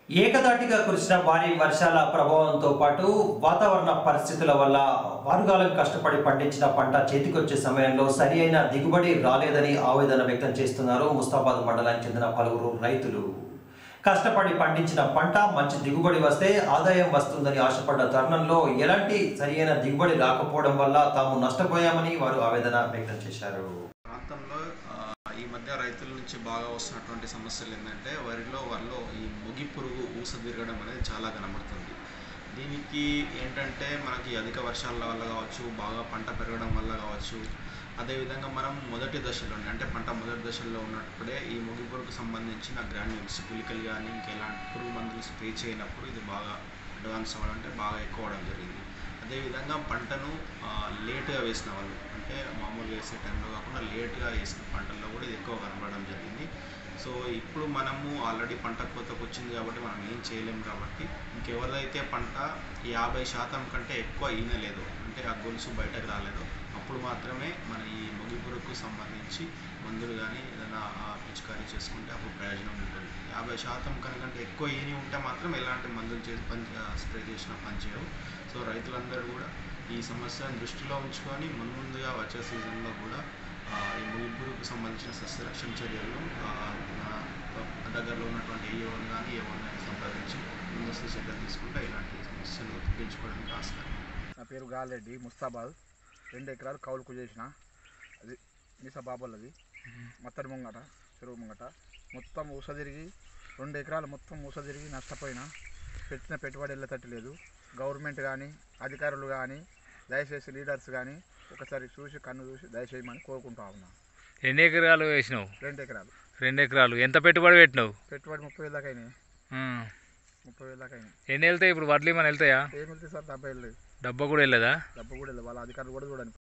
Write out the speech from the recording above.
ఏకదాటిగా కురిసిన భారీ వర్షాల ప్రభావంతో పాటు వాతావరణ పరిస్థితుల వల్ల వారుగాలం కష్టపడి పండించిన పంట చేతికొచ్చే సమయంలో సరి అయిన దిగుబడి రాలేదని ఆవేదన వ్యక్తం చేస్తున్నారు ముస్తాబాద్ మండలానికి చెందిన పలువురు రైతులు కష్టపడి పండించిన పంట మంచి దిగుబడి వస్తే ఆదాయం వస్తుందని ఆశపడ్డ తరుణంలో ఎలాంటి సరియైన దిగుబడి రాకపోవడం వల్ల తాము నష్టపోయామని వారు ఆవేదన వ్యక్తం చేశారు ప్రాంతంలో ఆ, ఈ మధ్య రైతుల నుంచి బాగా వస్తున్నటువంటి సమస్యలు ఏంటంటే వరిలో వాళ్ళు ఈ ముగి పురుగు ఊస తిరగడం అనేది చాలా కనబడుతుంది దీనికి ఏంటంటే మనకి అధిక వర్షాల వల్ల కావచ్చు బాగా పంట పెరగడం వల్ల కావచ్చు అదేవిధంగా మనం మొదటి దశలో అంటే పంట మొదటి దశలో ఉన్నప్పుడే ఈ ముగి పురుగుకు సంబంధించిన గ్రాన్యూల్స్ గుళికలు కానీ ఇంకెలాంటి పురుగు మందులు స్ప్రే చేయనప్పుడు ఇది బాగా అడ్వాన్స్ అవ్వడం అంటే బాగా ఎక్కువ అవడం జరిగింది అదేవిధంగా పంటను ఆ, లేటుగా వేసిన వాళ్ళు అంటే మామూలుగా వేసే టైంలో కాకుండా లేటుగా వేసిన పంటల్లో కూడా ఇది ఎక్కువ కనబడడం జరిగింది సో ఇప్పుడు మనము ఆల్రెడీ పంట కోతకు వచ్చింది కాబట్టి మనం ఏం చేయలేము కాబట్టి ఇంకెవరిదైతే పంట యాభై శాతం కంటే ఎక్కువ ఈనలేదు అంటే ఆ గొలుసు బయటకు రాలేదు అప్పుడు మాత్రమే మన ఈ మొగి పురుగుకు సంబంధించి మందులు కానీ ఏదైనా ఆ, పిచికారీ చేసుకుంటే అప్పుడు ప్రయోజనం ఉంటుంది యాభై శాతం కనుకంటే ఎక్కువ ఈని ఉంటే మాత్రం ఎలాంటి మందులు చేసి పని స్ప్రే చేసినా పనిచేయవు సో రైతులందరూ కూడా ఈ సమస్యను దృష్టిలో ఉంచుకొని మున్ముందుగా వచ్చే సీజన్లో కూడా ఆ, ఈ ముగ్గురుకు సంబంధించిన సస్యరక్షణ చర్యలను ఆ, మన దగ్గరలో ఉన్నటువంటి ఏఓని కానీ ఏఓని కానీ సంప్రదించి ముందస్తు చర్యలు తీసుకుంటే ఇలాంటి సమస్యలు తగ్గించుకోవడానికి ఆస్కారం నా పేరు గాలరెడ్డి ముస్తాబాద్ రెండు ఎకరాలు కౌలుకు చేసిన అది మీసా బాబోళ్ళది మత్తడి ముంగట చెరువు ముంగట మొత్తం ఊస తిరిగి రెండు ఎకరాలు మొత్తం ఊస తిరిగి నష్టపోయినా పెట్టిన పెట్టుబడి వెళ్ళేటట్టు గవర్నమెంట్ కానీ అధికారులు కానీ దయచేసి లీడర్స్ కానీ ఒకసారి చూసి కన్ను చూసి దయచేయమని కోరుకుంటా ఉన్నా ఎన్ని ఎకరాలు వేసినావు రెండు ఎకరాలు రెండు ఎకరాలు ఎంత పెట్టుబడి పెట్టినావు పెట్టుబడి ముప్పై వేలు దాకా అయినాయి ఆ. ముప్పై వేలు దాకా అయినాయి ఎన్ని వెళ్తాయి ఇప్పుడు వడ్లు ఏమైనా వెళ్తాయా ఏమి వెళ్తే సార్ డెబ్బై వెళ్ళలేదు డబ్బా కూడా వెళ్ళదా డబ్బు కూడా వెళ్ళదు వాళ్ళ అధికారులు కూడా చూడండి